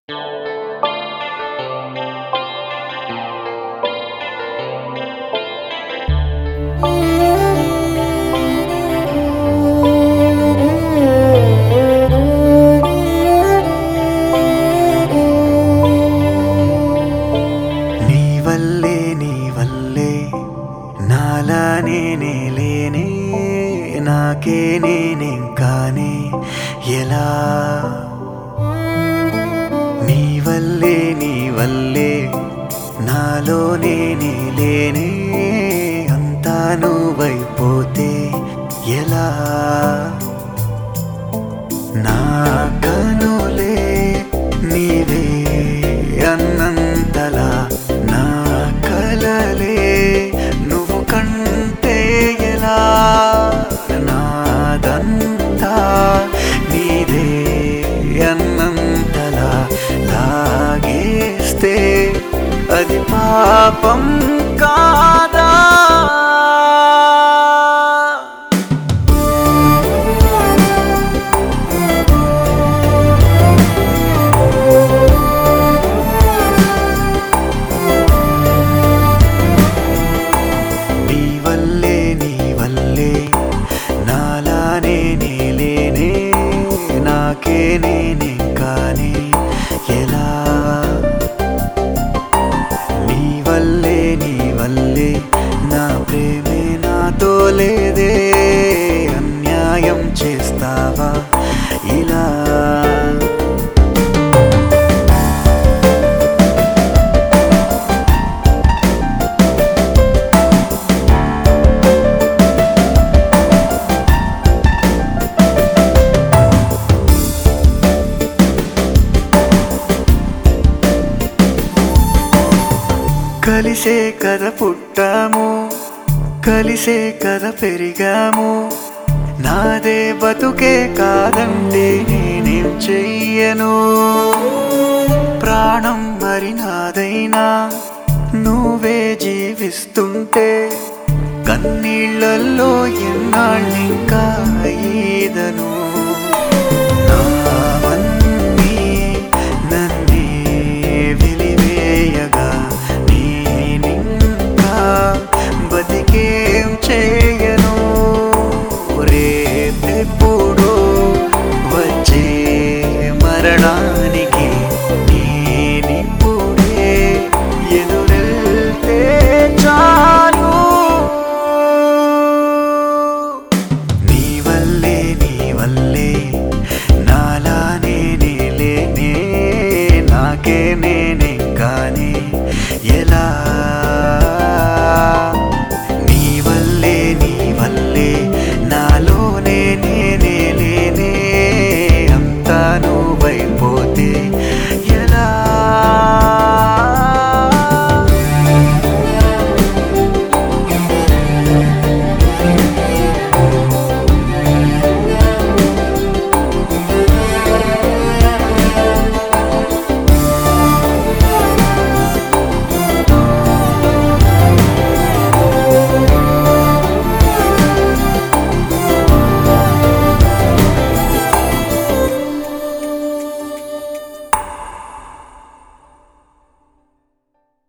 నీ వల్లే నీ వల్లే నాలా నేనే లేనే నాకే నేనేం కానే ఎలా నీ వల్లే నీ వల్లే నాలో నేనే లేనే అంతా నువ్వైపోతే ఎలా నా కనులే నీవే అన్నంతలా నా కలలే నువ్వు కంటే ఎలా నాదంతా నీదే అన్నంతలా లాగేస్తే అది పాపం కాదా నీ వల్లే నీ వల్లే నాలానే నేలేనే నాకే నేనే కానే ఎలా నీ వల్లే నీ వల్లే నా ప్రేమే నాతో లేదే అన్యాయం చేస్తావా ఇలా కలిసే కథ పుట్టాము కలిసే కథ పెరిగాము నాదే బతుకే కాదండి నేనేం చెయ్యను ప్రాణం మరి నాదైనా నువ్వే జీవిస్తుంటే కన్నీళ్ళల్లో ఎన్నాళ్ళింకా ఈదను నావన్నీ నన్నే వెలివేయగా నేనింకా బతికేం చేయను రేపెప్పుడో వచ్చే మరణానికి నేనిప్పుడే ఎదురెళ్తే చాలు నీ వల్లే నీ వల్లే నాలా నేనే లేనే నాకే నేనే